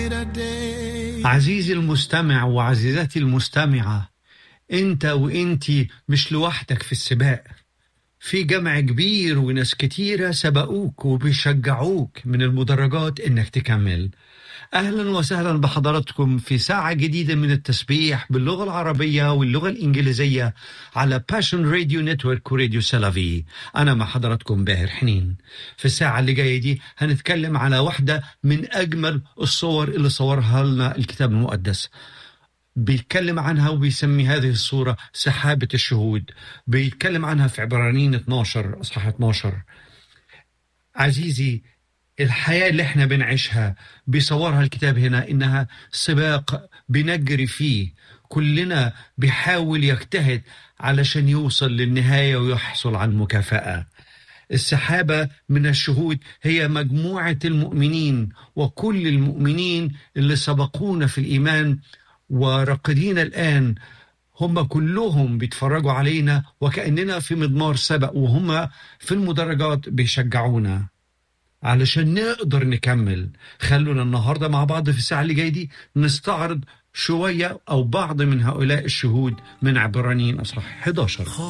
عزيزي المستمع وعزيزتي المستمعة انت وانتي مش لوحدك في السباق في جمع كبير وناس كتيرة سبقوك وبيشجعوك من المدرجات انك تكمل اهلا وسهلا بحضراتكم في ساعة جديدة من التسبيح باللغة العربية واللغة الانجليزية على باشن راديو نتورك وراديو سلافي انا مع حضراتكم باهر حنين في الساعة اللي جاية دي هنتكلم على واحدة من اجمل الصور اللي صورها لنا الكتاب المقدس بيتكلم عنها وبيسمي هذه الصورة سحابة الشهود بيتكلم عنها في عبرانيين 12 أصحاح 12 عزيزي الحياة اللي احنا بنعيشها بيصورها الكتاب هنا إنها سباق بنجري فيه كلنا بيحاول يجتهد علشان يوصل للنهاية ويحصل على المكافأة السحابة من الشهود هي مجموعة المؤمنين وكل المؤمنين اللي سبقونا في الإيمان وراقدين الآن هم كلهم بيتفرجوا علينا وكأننا في مضمار سبق وهم في المدرجات بيشجعونا علشان نقدر نكمل خلونا النهاردة مع بعض في الساعة اللي جاية دي نستعرض شوية أو بعض من هؤلاء الشهود من عبرانيين أصحاح 11